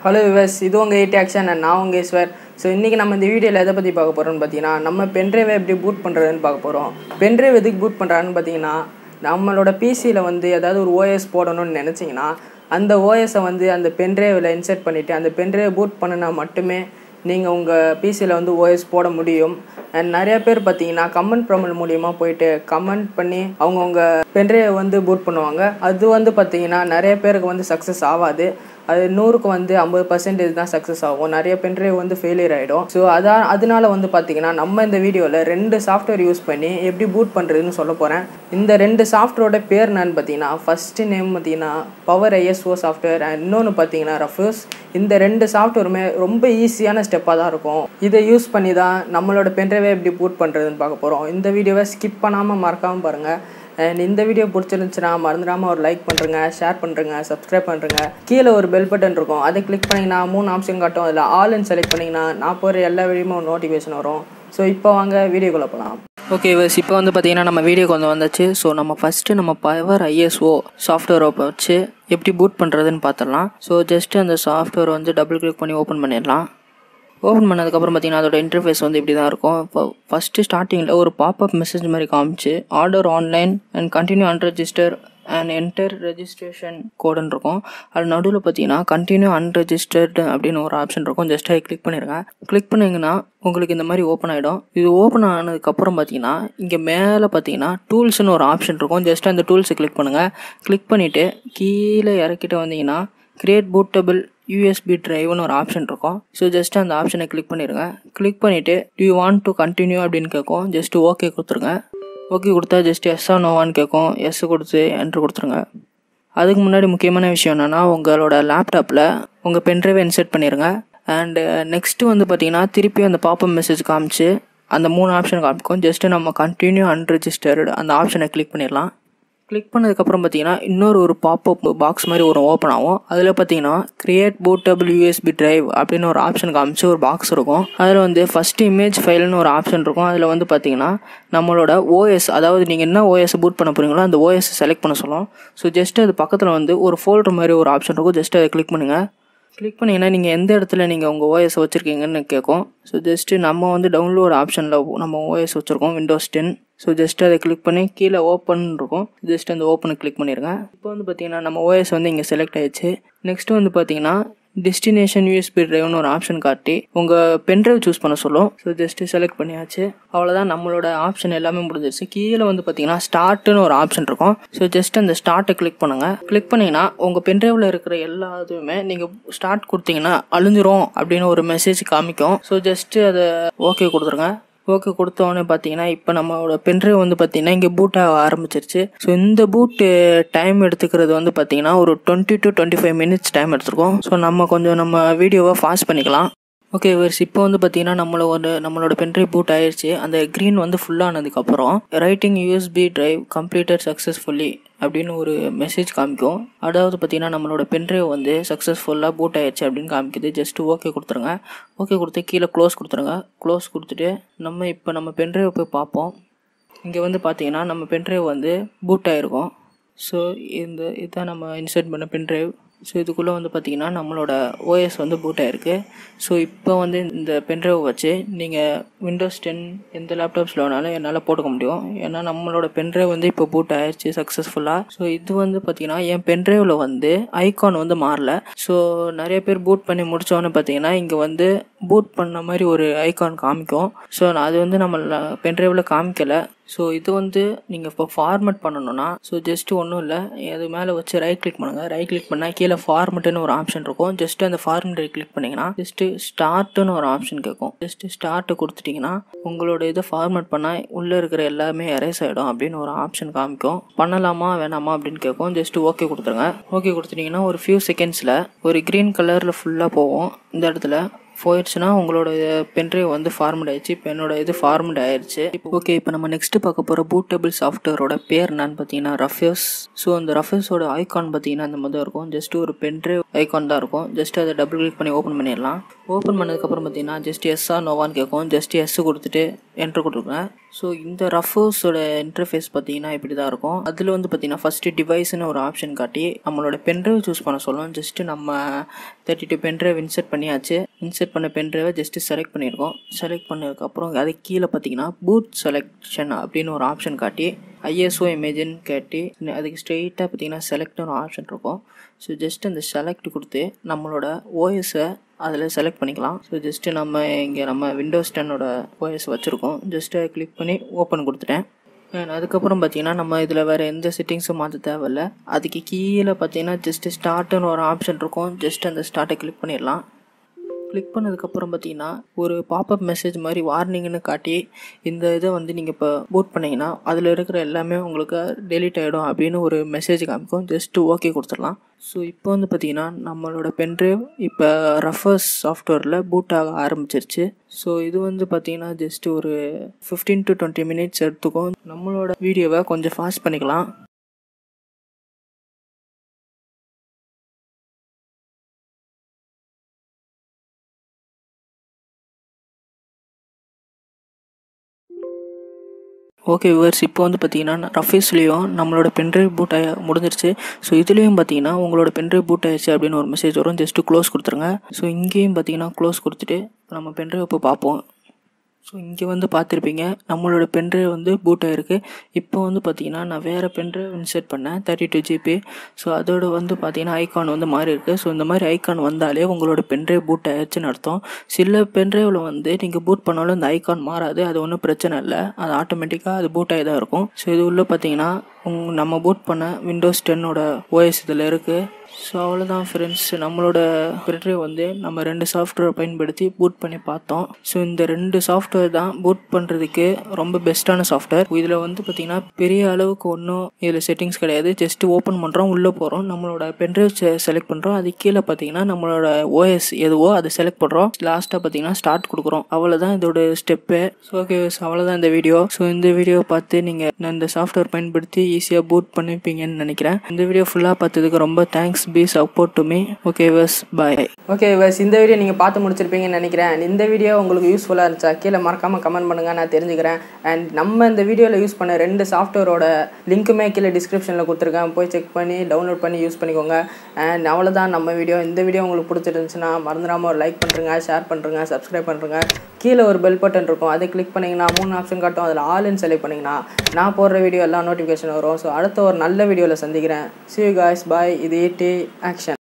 hello விவஸ் இது உங்கள் eight action and நான் உங்கள் ஈஸ்வர் ஸோ இன்றைக்கி நம்ம இந்த வீடியோவில் எதை பற்றி பார்க்க போகிறோம்னு பார்த்தீங்கன்னா நம்ம பென்ட்ரைவை எப்படி பூட் பண்ணுறதுன்னு பார்க்க போகிறோம் பென்ட்ரைவ் எதுக்கு பூட் பண்ணுறான்னு பார்த்தீங்கன்னா நம்மளோட பிசியில் வந்து ஏதாவது ஒரு ஓஎஸ் போடணும்னு நினச்சிங்கன்னா அந்த ஓஎஸை வந்து அந்த பென்ட்ரைவில் இன்சர்ட் பண்ணிவிட்டு அந்த பென்ட்ரைவை பூட் பண்ணினா மட்டுமே நீங்கள் உங்கள் பிசியில் வந்து ஓஎஸ் போட முடியும் அண்ட் நிறைய பேர் பார்த்தீங்கன்னா கமெண்ட் ப்ரொமல் மூலியமாக போயிட்டு கமெண்ட் பண்ணி அவங்கவுங்க பென்ட்ரைவை வந்து பூட் பண்ணுவாங்க அது வந்து பார்த்தீங்கன்னா நிறைய பேருக்கு வந்து சக்ஸஸ் ஆகாது அது நூறுக்கு வந்து ஐம்பது பர்சன்டேஜ் தான் சக்ஸஸ் ஆகும் நிறைய பென்ட்ரைவ் வந்து ஃபெயிலியர் ஆகிடும் ஸோ அதான் அதனால வந்து பார்த்தீங்கன்னா நம்ம இந்த வீடியோவில் ரெண்டு சாஃப்ட்வேர் யூஸ் பண்ணி எப்படி பூட் பண்ணுறதுன்னு சொல்ல போகிறேன் இந்த ரெண்டு சாஃப்ட்வேரோட பேர் என்னன்னு பார்த்தீங்கன்னா ஃபஸ்ட்டு நேம் பார்த்தீங்கன்னா பவர் ஐஎஸ்ஓ சாஃப்ட்வேர் அண்ட் இன்னொன்று பார்த்தீங்கன்னா ரஃபூஸ் இந்த ரெண்டு சாஃப்ட்வேருமே ரொம்ப ஈஸியான ஸ்டெப்பாக தான் இருக்கும் இதை யூஸ் பண்ணி தான் நம்மளோட பென்ட்ரைவை எப்படி பூட் பண்ணுறதுன்னு பார்க்க போகிறோம் இந்த வீடியோவை ஸ்கிப் பண்ணாமல் மறக்காமல் பாருங்கள் அண்ட் இந்த வீடியோ பிடிச்சிருந்துச்சுன்னா மறந்துடாமல் ஒரு லைக் பண்ணுறங்க ஷேர் பண்ணுறங்க சப்ஸ்கிரைப் பண்ணுறங்க கீழே ஒரு பெல் பட்டன் இருக்கும் அதை கிளிக் பண்ணிங்கன்னா மூணு ஆப்ஷன் காட்டும் அதில் ஆல்னு செலக்ட் பண்ணிங்கன்னா நான் போகிற எல்லா வீடியோமே ஒரு நோட்டிஃபிகேஷன் வரும் ஸோ இப்போ வாங்க வீடியோக்குள்ளே போகலாம் ஓகே வஸ் இப்போ வந்து பார்த்தீங்கன்னா நம்ம வீடியோக்கு வந்து வந்தாச்சு ஸோ நம்ம ஃபஸ்ட்டு நம்ம பவர் ஐஎஸ்ஓ சாஃப்ட்வேரை வச்சு எப்படி பூட் பண்ணுறதுன்னு பார்த்துடலாம் ஸோ ஜஸ்ட்டு அந்த சாஃப்ட்வேர் வந்து டபுள் கிளிக் பண்ணி ஓப்பன் பண்ணிடலாம் ஓப்பன் பண்ணதுக்கப்புறம் பார்த்தீங்கன்னா அதோட இன்டர்ஃபேஸ் வந்து இப்படி தான் இருக்கும் இப்போ ஃபஸ்ட்டு ஸ்டார்டிங்கில் ஒரு பாப்அப் மெசேஜ் மாதிரி காமிச்சு order online and continue unregistered and enter registration கோடுன்னு இருக்கும் அது நடுவில் பார்த்தீங்கன்னா கண்டினியூ அன்ரெஜிஸ்டர்டு அப்படின்னு ஒரு ஆப்ஷன் இருக்கும் ஜஸ்ட் அதை கிளிக் பண்ணிடுங்க கிளிக் பண்ணிங்கன்னா உங்களுக்கு இந்த மாதிரி ஓப்பன் ஆகிடும் இது ஓப்பன் ஆனதுக்கப்புறம் பார்த்தீங்கன்னா இங்கே மேலே பார்த்தீங்கன்னா டூல்ஸ்னு ஒரு ஆப்ஷன் இருக்கும் ஜஸ்ட் அந்த டூல்ஸை கிளிக் பண்ணுங்கள் கிளிக் பண்ணிவிட்டு கீழே இறக்கிட்டு வந்தீங்கன்னா கிரியேட் பூட்டபிள் யூஎஸ்பி ட்ரைவ்னு ஒரு ஆப்ஷன் இருக்கும் ஸோ ஜஸ்ட் அந்த ஆப்ஷனை கிளிக் பண்ணிடுங்க கிளிக் பண்ணிவிட்டு do you want to continue அப்படின்னு கேட்கும் ஜஸ்ட் ஓகே கொடுத்துருங்க ஓகே கொடுத்தா ஜஸ்ட் எஸ்ஸா நோவான்னு கேட்கும் எஸ் கொடுத்து என்ட்ரு கொடுத்துருங்க அதுக்கு முன்னாடி முக்கியமான விஷயம் என்னென்னா உங்களோட லேப்டாப்பில் உங்கள் பென்ட்ரைவை இன்சர்ட் பண்ணிடுங்க அண்டு நெக்ஸ்ட்டு வந்து பார்த்தீங்கன்னா திருப்பி அந்த பாப்பப் மெசேஜ் காமிச்சு அந்த மூணு ஆப்ஷன் காமிக்கும் ஜஸ்ட்டு நம்ம கண்டினியூ அன்ரிஜிஸ்டர்டு அந்த ஆப்ஷனை கிளிக் பண்ணிடலாம் கிளிக் பண்ணதுக்கப்புறம் பார்த்தீங்கன்னா இன்னொரு ஒரு பாப்அப் பாக்ஸ் மாதிரி ஒரு ஓப்பன் ஆகும் அதில் பார்த்தீங்கன்னா கிரியேட் பூட்டபிள் யூஎஸ்பி டிரைவ் அப்படின்னு ஒரு ஆப்ஷன் காமிச்சு ஒரு பாக்ஸ் இருக்கும் அதில் வந்து ஃபஸ்ட்டு இமேஜ் ஃபைல்னு ஒரு ஆப்ஷன் இருக்கும் அதில் வந்து பார்த்தீங்கன்னா நம்மளோட ஓஎஸ் அதாவது நீங்கள் என்ன ஓஎஸ் பூட் பண்ண போகிறீங்களோ அந்த ஓஎஸ் செலக்ட் பண்ண சொல்லும் ஸோ ஜஸ்ட் அது பக்கத்தில் வந்து ஒரு ஃபோல்டர் மாதிரி ஒரு ஆப்ஷன் இருக்கும் ஜஸ்ட் அதை கிளிக் பண்ணுங்கள் கிளிக் பண்ணிங்கன்னா நீங்கள் எந்த இடத்துல நீங்கள் உங்கள் ஓஎஸ் வச்சுருக்கீங்கன்னு கேட்கும் ஸோ ஜஸ்ட்டு நம்ம வந்து டவுன்லோட் ஆப்ஷனில் நம்ம ஓஎஸ் வச்சுருக்கோம் விண்டோஸ் டென் ஸோ ஜஸ்ட் அதை கிளிக் பண்ணி கீழே ஓப்பன் இருக்கும் ஜஸ்ட் அந்த ஓப்பனை கிளிக் பண்ணிடுங்க இப்போ வந்து பார்த்தீங்கன்னா நம்ம ஓஎஸ் வந்து இங்கே செலக்ட் ஆயிடுச்சு நெக்ஸ்ட் வந்து பார்த்தீங்கன்னா டெஸ்டினேஷன் யூஎஸ்பி ட்ரைவ்னு ஒரு ஆப்ஷன் காட்டி உங்கள் பென்ட்ரைவ் சூஸ் பண்ண சொல்லும் ஸோ ஜஸ்ட்டு செலக்ட் பண்ணியாச்சு அவ்வளோதான் நம்மளோட ஆப்ஷன் எல்லாமே முடிஞ்சிருச்சு கீழே வந்து பார்த்தீங்கன்னா ஸ்டார்ட்னு ஒரு ஆப்ஷன் இருக்கும் ஸோ ஜஸ்ட் அந்த ஸ்டார்ட்டை கிளிக் பண்ணுங்கள் கிளிக் பண்ணிங்கன்னா உங்கள் பென்ட்ரைவில் இருக்கிற எல்லா இதுவுமே நீங்கள் ஸ்டார்ட் கொடுத்தீங்கன்னா அழிஞ்சிரும் அப்படின்னு ஒரு மெசேஜ் காமிக்கும் ஸோ ஜஸ்ட்டு அதை ஓகே கொடுத்துருங்க ஓகே கொடுத்தோடனே பார்த்தீங்கன்னா இப்போ நம்மளோட பென்ட்ரைவ் வந்து பார்த்தீங்கன்னா இங்கே பூட் ஆக ஆரம்பிச்சிருச்சு ஸோ இந்த பூட்டு டைம் எடுத்துக்கிறது வந்து பார்த்தீங்கன்னா ஒரு twenty two twenty five minutes time எடுத்துருக்கோம் ஸோ நம்ம கொஞ்சம் நம்ம வீடியோவை ஃபாஸ்ட் பண்ணிக்கலாம் ஓகே வேர்ஸ் இப்போ வந்து பார்த்தீங்கன்னா நம்மளோட நம்மளோட பென்ட்ரைவ் பூட் ஆயிடுச்சு அந்த க்ரீன் வந்து ஃபுல்லானதுக்கப்புறம் writing USB drive completed successfully அப்படின்னு ஒரு மெசேஜ் காமிக்கும் அதாவது பார்த்தீங்கன்னா நம்மளோட பென்ட்ரைவ் வந்து சக்ஸஸ்ஃபுல்லாக பூட் ஆயிடுச்சு அப்படின்னு காமிக்குது ஜஸ்ட் ஓகே கொடுத்துருங்க ஓகே கொடுத்து கீழே க்ளோஸ் கொடுத்துருங்க க்ளோஸ் கொடுத்துட்டு நம்ம இப்போ நம்ம பென்ட்ரைவை போய் பார்ப்போம் இங்கே வந்து பார்த்தீங்கன்னா நம்ம பென்ட்ரைவ் வந்து பூட் ஆகிருக்கும் ஸோ இந்த இதான் நம்ம இன்சர்ட் பண்ண பென்ட்ரைவ் ஸோ இதுக்குள்ளே வந்து பார்த்திங்கன்னா நம்மளோட ஓஎஸ் வந்து பூட் ஆகிருக்கு ஸோ இப்போ வந்து இந்த பென்ட்ரைவ் வச்சு நீங்கள் விண்டோஸ் டென் எந்த லேப்டாப்ஸில் வேணாலும் என்னால் போட்டுக்க முடியும் ஏன்னா நம்மளோட பென்ட்ரைவ் வந்து இப்போ பூட் ஆயிடுச்சு சக்ஸஸ்ஃபுல்லாக ஸோ இது வந்து பார்த்திங்கன்னா என் பென்ட்ரைவில் வந்து ஐகான் வந்து மாறல ஸோ நிறைய பேர் பூட் பண்ணி முடித்தோன்னு பார்த்தீங்கன்னா இங்கே வந்து பூட் பண்ண மாதிரி ஒரு ஐகான் காமிக்கும் ஸோ அது வந்து நம்ம பென்ட்ரைவில் காமிக்கலை ஸோ இது வந்து நீங்கள் இப்போ ஃபார்மெட் பண்ணணும்னா ஸோ ஜஸ்ட் ஒன்றும் இல்லை அது மேலே வச்சு ரைட் கிளிக் பண்ணுங்கள் ரைட் கிளிக் பண்ணால் கீழே ஃபார்மெட்டுன்னு ஒரு ஆப்ஷன் இருக்கும் ஜஸ்ட் அந்த ஃபார்மெட்டை கிளிக் பண்ணிங்கன்னா ஜஸ்ட்டு ஸ்டார்ட்டுன்னு ஒரு ஆப்ஷன் கேட்கும் ஜஸ்ட்டு ஸ்டார்ட்டு கொடுத்துட்டிங்கன்னா உங்களோட இதை ஃபார்மெட் பண்ணால் உள்ளே இருக்கிற எல்லாமே எரேஸ் ஆகிடும் அப்படின்னு ஒரு ஆப்ஷன் காமிக்கும் பண்ணலாமா வேணாமா அப்படின்னு கேட்கும் ஜஸ்ட் ஓகே கொடுத்துருங்க ஓகே கொடுத்துட்டிங்கன்னா ஒரு ஃபியூ செகண்ட்ஸில் ஒரு க்ரீன் கலரில் ஃபுல்லாக போகும் இந்த இடத்துல போயிடுச்சுன்னா உங்களோட பென்ட்ரைவ் வந்து ஃபார்மட் ஆயிடுச்சு இப்போ என்னோட இது ஃபார்மட் ஆயிடுச்சு இப்போ ஓகே இப்போ நம்ம நெக்ஸ்ட் பார்க்க போகிற பூட்டபிள் சாஃப்ட்வேரோட பேர் என்னன்னு பார்த்தீங்கன்னா ரஃபேஸ் ஸோ அந்த ரஃபேஸோட ஐகான் பார்த்தீங்கன்னா அந்த மாதிரி இருக்கும் ஜஸ்ட் ஒரு பென்ட்ரைவ் ஐகான் தான் இருக்கும் ஜஸ்ட் அதை டபுள் கிளிக் பண்ணி ஓப்பன் பண்ணிடலாம் ஓப்பன் பண்ணதுக்கப்புறம் பார்த்தீங்கன்னா ஜஸ்ட் எஸ்ஸா நோவான்னு கேட்கும் ஜஸ்ட் எஸ் கொடுத்துட்டு என்ட்ரு கொடுத்துருக்கேன் ஸோ இந்த ரஃபோஸோட இன்டர்ஃபேஸ் பார்த்தீங்கன்னா இப்படி தான் இருக்கும் அதில் வந்து பார்த்தீங்கன்னா ஃபஸ்ட்டு டிவைஸ்னு ஒரு ஆப்ஷன் காட்டி நம்மளோட பென்ட்ரைவ் சூஸ் பண்ண சொல்லும் ஜஸ்ட்டு நம்ம தேர்ட்டி டூ பென்ட்ரைவ் இன்செர்ட் பண்ணியாச்சு இன்செர்ட் பண்ண பென்ட்ரைவை ஜஸ்ட்டு செலக்ட் பண்ணியிருக்கோம் செலக்ட் பண்ணதுக்கப்புறம் அது கீழே பார்த்தீங்கன்னா பூட் செலெக்ஷன் அப்படின்னு ஒரு ஆப்ஷன் காட்டி ஐஎஸ்ஓ இமேஜின்னு கேட்டி அதுக்கு ஸ்ட்ரெயிட்டாக பார்த்தீங்கன்னா செலக்ட்னு ஒரு ஆப்ஷன் இருக்கும் ஸோ ஜஸ்ட் அந்த செலக்ட் கொடுத்து நம்மளோட ஓஎஸை அதில் செலக்ட் பண்ணிக்கலாம் ஸோ ஜஸ்ட்டு நம்ம இங்கே நம்ம விண்டோஸ் டென்னோட ஓஎஸ் வச்சுருக்கோம் ஜஸ்ட்டு கிளிக் பண்ணி ஓப்பன் கொடுத்துட்டேன் And அதுக்கப்புறம் பார்த்தீங்கன்னா நம்ம இதில் வேறு எந்த செட்டிங்ஸும் மாற்ற தேவையில்ல அதுக்கு கீழே பார்த்தீங்கன்னா ஜஸ்ட்டு ஸ்டார்ட்டுன்னு ஒரு ஆப்ஷன் இருக்கும் ஜஸ்ட் அந்த ஸ்டார்ட்டை கிளிக் பண்ணிடலாம் கிளிக் பண்ணதுக்கப்புறம் பார்த்தீங்கன்னா ஒரு பாப்அப் மெசேஜ் மாதிரி வார்னிங்னு காட்டி இந்த இதை வந்து நீங்கள் இப்போ போட் பண்ணிங்கன்னா அதில் இருக்கிற எல்லாமே உங்களுக்கு டெலீட் ஆகிடும் அப்படின்னு ஒரு மெசேஜ் காமிக்கும் ஜஸ்ட்டு ஓகே கொடுத்துடலாம் ஸோ இப்போ வந்து பார்த்தீங்கன்னா நம்மளோட பென்ட்ரைவ் இப்போ ரஃபர்ஸ் சாஃப்ட்வேரில் பூட் ஆக ஆரம்பிச்சிருச்சு ஸோ இது வந்து பார்த்தீங்கன்னா ஜஸ்ட் ஒரு ஃபிஃப்டீன் டு டுவெண்ட்டி மினிட்ஸ் எடுத்துக்கும் நம்மளோட வீடியோவை கொஞ்சம் ஃபாஸ்ட் பண்ணிக்கலாம் ஓகே விவர்ஸ் இப்போ வந்து பார்த்தீங்கன்னா ரஃபேஸ்லேயும் நம்மளோட பென்ட்ரைவ் பூட் ஆகி முடிஞ்சிருச்சு ஸோ இதுலேயும் பார்த்தீங்கன்னா உங்களோட பென்ட்ரைவ் பூட் ஆயிடுச்சு அப்படின்னு ஒரு மெசேஜ் வரும் ஜஸ்ட்டு க்ளோஸ் கொடுத்துருங்க ஸோ இங்கேயும் பார்த்தீங்கன்னா க்ளோஸ் கொடுத்துட்டு இப்போ நம்ம பென்ட்ரைவ் இப்போ பார்ப்போம் ஸோ இங்கே வந்து பார்த்துருப்பீங்க நம்மளோட பென்ட்ரைவ் வந்து பூட் ஆகிருக்கு இப்போ வந்து பார்த்தீங்கன்னா நான் வேறு பென்ட்ரைவ் இன்செர்ட் பண்ணேன் தேர்ட்டி டூ ஜிபி ஸோ அதோட வந்து பார்த்தீங்கன்னா ஐகான் வந்து மாறி இருக்குது ஸோ இந்த மாதிரி ஐகான் வந்தாலே உங்களோட பென்ட்ரைவ் பூட் ஆயிடுச்சுன்னு அர்த்தம் சில பென்ட்ரைவில் வந்து நீங்கள் பூட் பண்ணாலும் இந்த ஐகான் மாறாது அது ஒன்றும் பிரச்சனை இல்லை அது ஆட்டோமேட்டிக்காக அது பூட் ஆகி தான் இருக்கும் ஸோ இது உள்ளே பார்த்தீங்கன்னா உங் நம்ம பூட் பண்ண விண்டோஸ் டென்னோட ஓஎஸ் இதில் இருக்குது ஸோ அவ்வளோதான் ஃப்ரெண்ட்ஸ் நம்மளோட பென்ட்ரைவ் வந்து நம்ம ரெண்டு சாஃப்ட்வேர் பயன்படுத்தி பூட் பண்ணி பார்த்தோம் ஸோ இந்த ரெண்டு சாஃப்ட்வேர் தான் பூட் பண்ணுறதுக்கு ரொம்ப பெஸ்ட்டான சாஃப்ட்வேர் இதில் வந்து பார்த்திங்கன்னா பெரிய அளவுக்கு ஒன்றும் இதில் செட்டிங்ஸ் கிடையாது ஜஸ்ட் ஓப்பன் பண்ணுறோம் உள்ளே போகிறோம் நம்மளோட பென்ட்ரைவ் செலக்ட் பண்ணுறோம் அது கீழே பார்த்தீங்கன்னா நம்மளோட ஓஎஸ் எதுவோ அதை செலக்ட் பண்ணுறோம் லாஸ்ட்டாக பார்த்தீங்கன்னா ஸ்டார்ட் கொடுக்குறோம் அவ்வளோதான் இதோட ஸ்டெப்பு ஸோ ஓகே அவ்வளோதான் இந்த வீடியோ ஸோ இந்த வீடியோ பார்த்து நீங்கள் இந்த சாஃப்ட்வேர் பயன்படுத்தி ஈஸியாக பூட் பண்ணிப்பீங்கன்னு நினைக்கிறேன் இந்த வீடியோ ஃபுல்லாக பார்த்ததுக்கு ரொம்ப thanks be support to me okay வஸ் பாய் ஓகே வஸ் இந்த வீடியோ நீங்கள் பார்த்து முடிச்சிருப்பீங்கன்னு நினைக்கிறேன் And இந்த வீடியோ உங்களுக்கு யூஸ்ஃபுல்லாக இருந்துச்சா கீழே மறக்காமல் கமெண்ட் பண்ணுங்கள் நான் தெரிஞ்சுக்கிறேன் அண்ட் நம்ம இந்த வீடியோவில் யூஸ் பண்ண ரெண்டு சாஃப்ட்வேரோட லிங்க்குமே கீழே டிஸ்கிரிப்ஷனில் கொடுத்துருக்கேன் போய் செக் பண்ணி டவுன்லோட் பண்ணி யூஸ் பண்ணிக்கோங்க அண்ட் அவ்வளோதான் நம்ம வீடியோ இந்த வீடியோ உங்களுக்கு பிடிச்சிருந்துச்சுன்னா மறந்துடாமல் ஒரு லைக் பண்ணுறங்க ஷேர் பண்ணுறங்க சப்ஸ்கிரைப் பண்ணுறங்க கீழே ஒரு பெல் பட்டன் இருக்கும் அதை கிளிக் பண்ணிங்கன்னா மூணு ஆப்ஷன் காட்டும் அதில் ஆல்னு செலக்ட் பண்ணிங்கன்னா நான் போடுற வீடியோ எல்லாம் நோட்டிஃபிகேஷன் வரும் ஸோ அடுத்த ஒரு நல்ல வீடியோவில் சந்திக்கிறேன் சி யூ காய்ஸ் பாய் இது டி ஆக்ஷன்